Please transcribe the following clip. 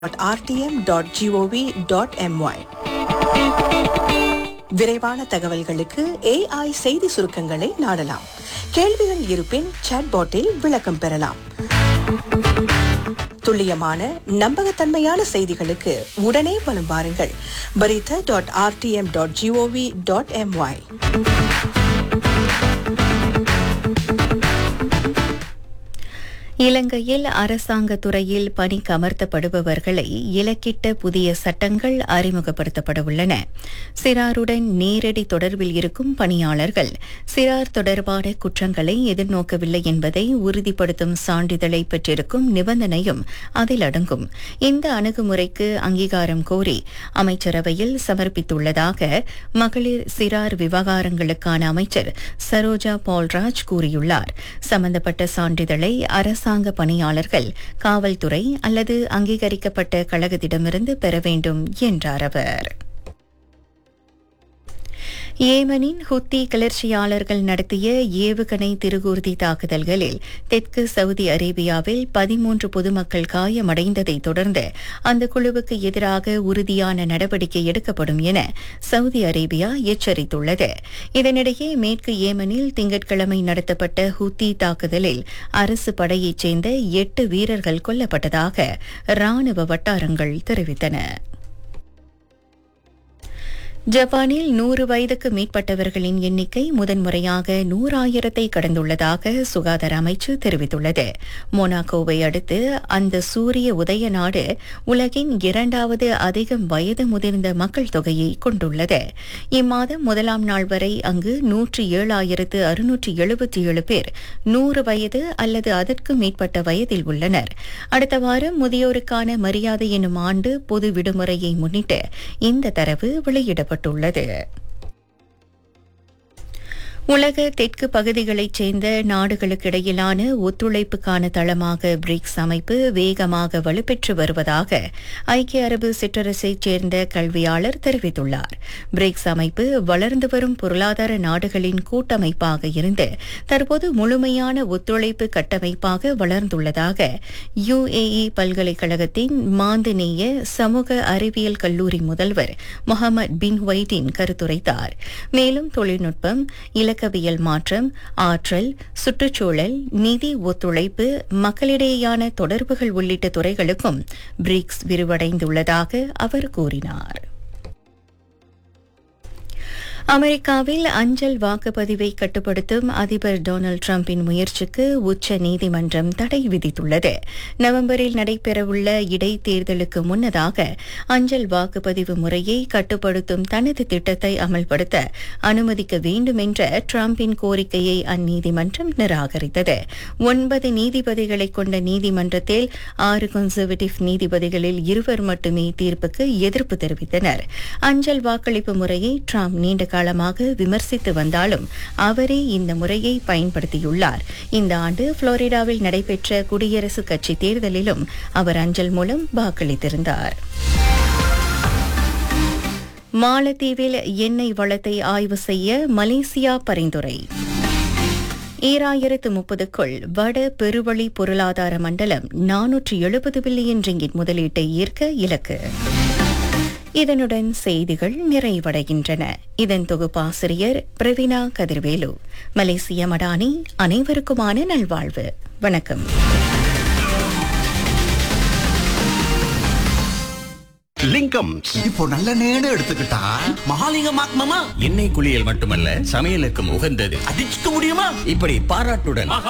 rtm.gov.my விரைவான தகவல்களுக்கு AI செய்தி சுருக்கங்களை நாடலாம் கேள்விகள் இருப்பின் சாட்பாட்டில் விளக்கம் பெறலாம் துல்லியமான நம்பகத்தன்மையான செய்திகளுக்கு உடனே வலம் வாருங்கள் Berita dot RTM dot GOV dot MY இலங்கையில் அரசாங்க துறையில் பணிக்கு அமர்த்தப்படுபவர்களை இலக்கிட்ட புதிய சட்டங்கள் அறிமுகப்படுத்தப்பட உள்ளன சிறாருடன் நேரடி தொடர்பில் இருக்கும் பணியாளர்கள் சிறார் தொடர்பான குற்றங்களை எதிர்நோக்கவில்லை என்பதை உறுதிப்படுத்தும் சான்றிதழை பெற்றிருக்கும் நிபந்தனையும் அதில் அடங்கும் இந்த அணுகுமுறைக்கு அங்கீகாரம் கோரி அமைச்சரவையில் சமர்ப்பித்துள்ளதாக மகளிர் சிறார் விவகாரங்களுக்கான அமைச்சர் சரோஜா பால்ராஜ் கூறியுள்ளார் சம்பந்தப்பட்ட சான்றிதழை அரசாங்க பணியாளர்கள் காவல்துறை அல்லது அங்கீகரிக்கப்பட்ட கழகத்திடமிருந்து பெற வேண்டும் என்றார் அவர் ஏமனின் ஹுத்தி கிளர்ச்சியாளர்கள் நடத்திய ஏவுகணை திருகூர்தி தாக்குதல்களில் தெற்கு சவுதி அரேபியாவில் பதிமூன்று பொதுமக்கள் காயமடைந்ததை தொடர்ந்து அந்த குழுவுக்கு எதிராக உறுதியான நடவடிக்கை எடுக்கப்படும் என சவுதி அரேபியா எச்சரித்துள்ளது இதனிடையே மேற்கு ஏமனில் திங்கட்கிழமை நடத்தப்பட்ட ஹுத்தி தாக்குதலில் அரசு படையைச் சேர்ந்த எட்டு வீரர்கள் கொல்லப்பட்டதாக ராணுவ வட்டாரங்கள் தெரிவித்தன ஜப்பானில் நூறு வயதுக்கு மேற்பட்டவர்களின் எண்ணிக்கை முதன்முறையாக நூறாயிரத்தை கடந்துள்ளதாக சுகாதார அமைச்சு தெரிவித்துள்ளது மொனாக்கோவை அடுத்து அந்த சூரிய உதய நாடு உலகின் இரண்டாவது அதிகம் வயது முதிர்ந்த மக்கள் தொகையை கொண்டுள்ளது இம்மாதம் முதலாம் நாள் வரை அங்கு நூற்றி ஏழாயிரத்து அறுநூற்றி எழுபத்தி ஏழு பேர் நூறு வயது அல்லது அதற்கு மேற்பட்ட வயதில் உள்ளனர் அடுத்த வாரம் முதியோருக்கான மரியாதை எனும் ஆண்டு பொது விடுமுறையை முன்னிட்டு இந்த தரவு வெளியிடப்பட்டது வெளியிடப்பட்டுள்ளது உலக தெற்கு பகுதிகளைச் சேர்ந்த நாடுகளுக்கிடையிலான ஒத்துழைப்புக்கான தளமாக பிரிக்ஸ் அமைப்பு வேகமாக வலுப்பெற்று வருவதாக ஐக்கிய அரபு சிற்றரசைச் சேர்ந்த கல்வியாளர் தெரிவித்துள்ளார் பிரிக்ஸ் அமைப்பு வளர்ந்து வரும் பொருளாதார நாடுகளின் கூட்டமைப்பாக இருந்து தற்போது முழுமையான ஒத்துழைப்பு கட்டமைப்பாக வளர்ந்துள்ளதாக யுஏஇ பல்கலைக்கழகத்தின் மாந்தநேய சமூக அறிவியல் கல்லூரி முதல்வர் முகமது பின் ஒயிட்டின் கருத்துரைத்தார் மேலும் தொழில்நுட்பம் இலக்கவியல் மாற்றம் ஆற்றல் சுற்றுச்சூழல் நிதி ஒத்துழைப்பு மக்களிடையேயான தொடர்புகள் உள்ளிட்ட துறைகளுக்கும் பிரிக்ஸ் விரிவடைந்துள்ளதாக அவர் கூறினார் அமெரிக்காவில் அஞ்சல் வாக்குப்பதிவை கட்டுப்படுத்தும் அதிபர் டொனால்டு டிரம்பின் முயற்சிக்கு உச்ச நீதிமன்றம் தடை விதித்துள்ளது நவம்பரில் நடைபெறவுள்ள இடைத்தேர்தலுக்கு முன்னதாக அஞ்சல் வாக்குப்பதிவு முறையை கட்டுப்படுத்தும் தனது திட்டத்தை அமல்படுத்த அனுமதிக்க வேண்டும் என்ற டிரம்பின் கோரிக்கையை அந்நீதிமன்றம் நிராகரித்தது ஒன்பது நீதிபதிகளை கொண்ட நீதிமன்றத்தில் ஆறு கன்சர்வேட்டிவ் நீதிபதிகளில் இருவர் மட்டுமே தீர்ப்புக்கு எதிர்ப்பு தெரிவித்தனர் அஞ்சல் வாக்களிப்பு முறையை டிரம்ப் நீண்ட காலமாக விமர்சித்து வந்தாலும் அவரே இந்த முறையை பயன்படுத்தியுள்ளார் இந்த ஆண்டு புளோரிடாவில் நடைபெற்ற குடியரசுக் கட்சி தேர்தலிலும் அவர் அஞ்சல் மூலம் வாக்களித்திருந்தார் மாலத்தீவில் எண்ணெய் வளத்தை ஆய்வு செய்ய மலேசியா பரிந்துரை ஈராயிரத்து முப்பதுக்குள் வட பெருவழி பொருளாதார மண்டலம் நானூற்று எழுபது பில்லியன் ரிங்கிட் முதலீட்டை ஈர்க்க இலக்கு இதனுடன் செய்திகள் நிறைவடைகின்றன இதன் தொகுப்பாசிரியர் பிரவீனா கதிர்வேலு மலேசிய மடானி அனைவருக்குமான நல்வாழ்வு வணக்கம் லிங்கம் இப்போ நல்ல நேடு எடுத்துக்கிட்டா மகாலிங்கம் மாமா எண்ணெய் குளியல் மட்டுமல்ல சமையலுக்கும் உகந்தது அடிச்சுக்க முடியுமா இப்படி பாராட்டுடன்